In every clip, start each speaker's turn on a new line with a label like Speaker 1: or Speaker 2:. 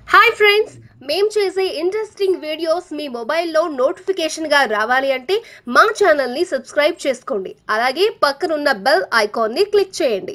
Speaker 1: hi friends మేం చేసే interesting videos మీ మొబైల్లో నోటిఫికేషన్గా రావాలి అంటే మా ఛానల్ని సబ్స్క్రైబ్ చేసుకోండి అలాగే పక్కనున్న బెల్ ఐకాన్ని క్లిక్ చేయండి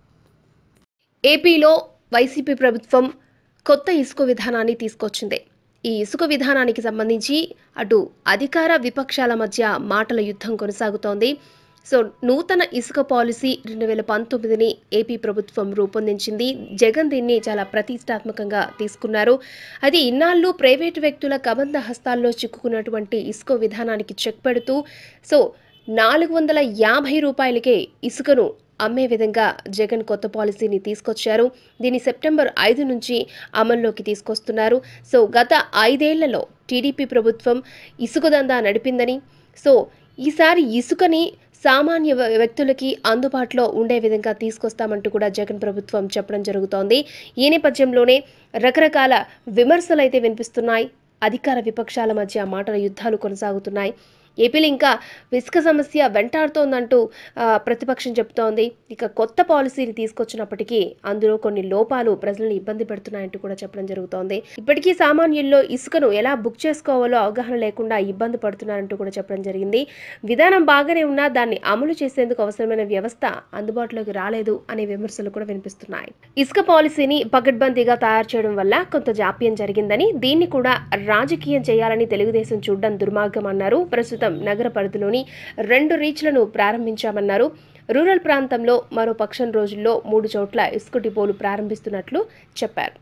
Speaker 1: ఏపీలో వైసీపీ ప్రభుత్వం కొత్త ఇసుక విధానాన్ని తీసుకొచ్చింది ఈ ఇసుక విధానానికి సంబంధించి అటు అధికార విపక్షాల మధ్య మాటల యుద్ధం కొనసాగుతోంది సో నూతన ఇసుక పాలసీ రెండు వేల పంతొమ్మిదిని ఏపీ ప్రభుత్వం రూపొందించింది జగన్ దీన్ని చాలా ప్రతిష్టాత్మకంగా తీసుకున్నారు అది ఇన్నాళ్ళు ప్రైవేటు వ్యక్తుల కబంధ హస్తాల్లో చిక్కుకున్నటువంటి ఇసుక విధానానికి చెక్ పెడుతూ సో నాలుగు వందల యాభై రూపాయలకే ఇసుకను అమ్మే విధంగా జగన్ కొత్త పాలసీని తీసుకొచ్చారు దీన్ని సెప్టెంబర్ ఐదు నుంచి అమల్లోకి తీసుకొస్తున్నారు సో గత ఐదేళ్లలో టీడీపీ ప్రభుత్వం ఇసుక దందా నడిపిందని సో ఈసారి ఇసుకని సామాన్య వ్య- వ్యక్తులకి అందుబాటులో ఉండే విధంగా తీసుకొస్తామంటూ కూడా జగన్ ప్రభుత్వం చెప్పడం జరుగుతోంది ఈ నేపథ్యంలోనే రకరకాల విమర్శలు అయితే వినిపిస్తున్నాయి అధికార విపక్షాల మధ్య మాటల యుద్ధాలు కొనసాగుతున్నాయి ఏపీలో ఇంకా ఇసుక సమస్య వెంటాడుతోందంటూ ఆ, ప్రతిపక్షం చెబుతోంది ఇక కొత్త పాలసీని తీసుకొచ్చినప్పటికీ అందులో కొన్ని లోపాలు ప్రజలను ఇబ్బంది పెడుతున్నాయంటూ కూడా చెప్పడం జరుగుతోంది ఇప్పటికీ సామాన్యుల్లో ఇసుకను ఎలా బుక్ చేసుకోవాలో అవగాహన లేకుండా ఇబ్బంది పడుతున్నారంటూ కూడా చెప్పడం జరిగింది విధానం బాగానే ఉన్నా దాన్ని అమలు చేసేందుకు అవసరమైన వ్యవస్థ అందుబాటులోకి రాలేదు అనే విమర్శలు కూడా వినిపిస్తున్నాయి ఇసుక పాలసీని పకడ్బందీగా తయారు చేయడం వల్ల కొంత జాప్యం జరిగిందని దీన్ని కూడా రాజకీయం చేయాలని తెలుగుదేశం చూడడం దుర్మార్గం అన్నారు ప్రస్తుతం నగర పరిధిలోని రెండు రీచ్లను ప్రారంభించామన్నారు రూరల్ ప్రాంతంలో మరో పక్షం రోజుల్లో మూడు చోట్ల ఇసుక డిపోలు ప్రారంభిస్తున్నట్లు చెప్పారు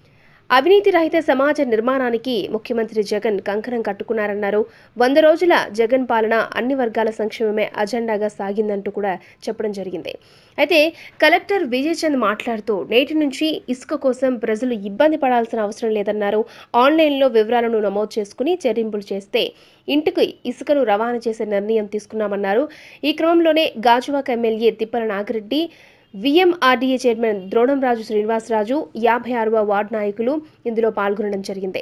Speaker 1: అవినీతి రహిత సమాజ నిర్మాణానికి ముఖ్యమంత్రి జగన్ కంకణం కట్టుకున్నారన్నారు వంద రోజుల జగన్ పాలన అన్ని వర్గాల సంక్షేమమే అజెండాగా సాగిందంటూ కూడా చెప్పడం జరిగింది అయితే కలెక్టర్ విజయచంద్ మాట్లాడుతూ నేటి నుంచి ఇసుక కోసం ప్రజలు ఇబ్బంది పడాల్సిన అవసరం లేదన్నారు ఆన్లైన్లో వివరాలను నమోదు చేసుకుని చెల్లింపులు చేస్తే ఇంటికి ఇసుకను రవాణా చేసే నిర్ణయం తీసుకున్నామన్నారు ఈ క్రమంలోనే Gajuwaka MLA Tippala Nagireddy VMRDA chairman Dronamraju Srinivasaraju యాభై ఆరవ వార్డు నాయకులు ఇందులో పాల్గొనడం జరిగింది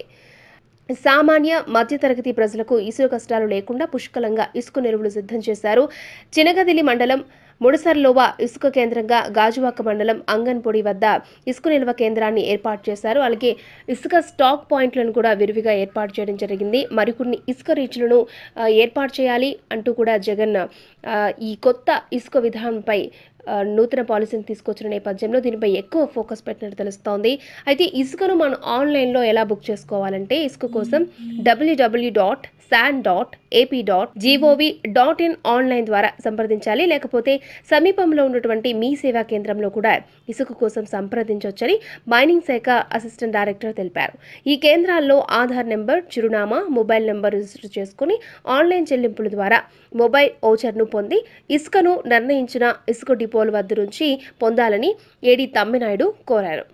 Speaker 1: సామాన్య మధ్యతరగతి ప్రజలకు ఇసుక కష్టాలు లేకుండా పుష్కలంగా ఇసుక నిలువలు సిద్ధం చేశారు చినగదిలి మండలం ముడసర్లోవ ఇసుక కేంద్రంగా గాజువాక మండలం అంగన్పొడి వద్ద ఇసుక నిల్వ కేంద్రాన్ని ఏర్పాటు చేశారు అలాగే ఇసుక స్టాక్ పాయింట్లను కూడా విరివిగా ఏర్పాటు చేయడం జరిగింది మరికొన్ని ఇసుక రీచ్లను ఆ, ఏర్పాటు చేయాలి అంటూ కూడా జగన్ ఆ, ఈ కొత్త ఇసుక విధానంపై ఆ, నూతన పాలసీని తీసుకొచ్చిన నేపథ్యంలో దీనిపై ఎక్కువ ఫోకస్ పెట్టినట్టు తెలుస్తోంది అయితే ఇసుకను మనం ఆన్లైన్లో ఎలా బుక్ చేసుకోవాలంటే ఇసుక కోసం WWW dot sand dot AP dot gov dot in online ద్వారా సంప్రదించాలి లేకపోతే సమీపంలో ఉన్నటువంటి మీ సేవా కేంద్రంలో కూడా ఇసుక కోసం సంప్రదించవచ్చని మైనింగ్ శాఖ అసిస్టెంట్ డైరెక్టర్ తెలిపారు ఈ కేంద్రాల్లో ఆధార్ నెంబర్ చిరునామా మొబైల్ నెంబర్ రిజిస్టర్ చేసుకుని ఆన్లైన్ చెల్లింపుల ద్వారా మొబైల్ ఓచర్ను పొంది ఇసుకను నిర్ణయించిన ఇసుక డిపోల వద్ద నుంచి పొందాలని ఏడి తమ్మినాయుడు కోరారు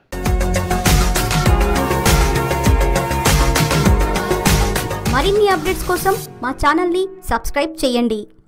Speaker 2: మరిన్ని అప్డేట్స్ కోసం మా ఛానల్ని సబ్స్క్రైబ్ చేయండి